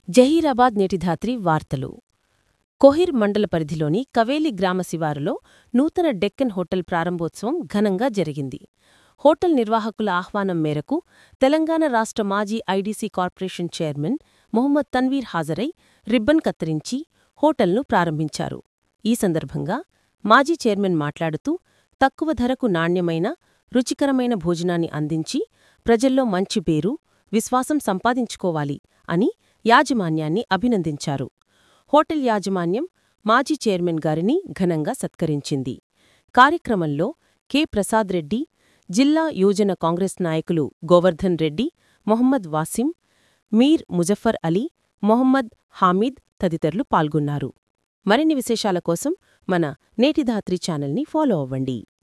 జహీరాబాద్ నేటిధాత్రి వార్తలు కోహిర్ మండల పరిధిలోని కవేలి గ్రామ శివారులో నూతన డెక్కన్ హోటల్ ప్రారంభోత్సవం ఘనంగా జరిగింది హోటల్ నిర్వాహకుల ఆహ్వానం మేరకు తెలంగాణ రాష్ట్ర మాజీ IDC corporation chairman Mohammed Tanveer హాజరై రిబ్బన్ కత్తిరించి హోటల్ను ప్రారంభించారు ఈ సందర్భంగా మాజీ చైర్మన్ మాట్లాడుతూ తక్కువ ధరకు నాణ్యమైన రుచికరమైన భోజనాన్ని అందించి ప్రజల్లో మంచి పేరు విశ్వాసం సంపాదించుకోవాలి అని యాజమాన్యాన్ని అభినందించారు హోటల్ యాజమాన్యం మాజీ చైర్మన్ గారిని ఘనంగా సత్కరించింది కార్యక్రమంలో కె ప్రసాద్ రెడ్డి జిల్లా యోజన కాంగ్రెస్ నాయకులు గోవర్ధన్ రెడ్డి మొహమ్మద్ వాసిం మీర్ ముజఫర్ అలీ మొహమ్మద్ హామీద్ తదితరులు పాల్గొన్నారు మరిన్ని విశేషాల కోసం మన నేటిధాత్రి ఛానల్ని ఫాలో అవ్వండి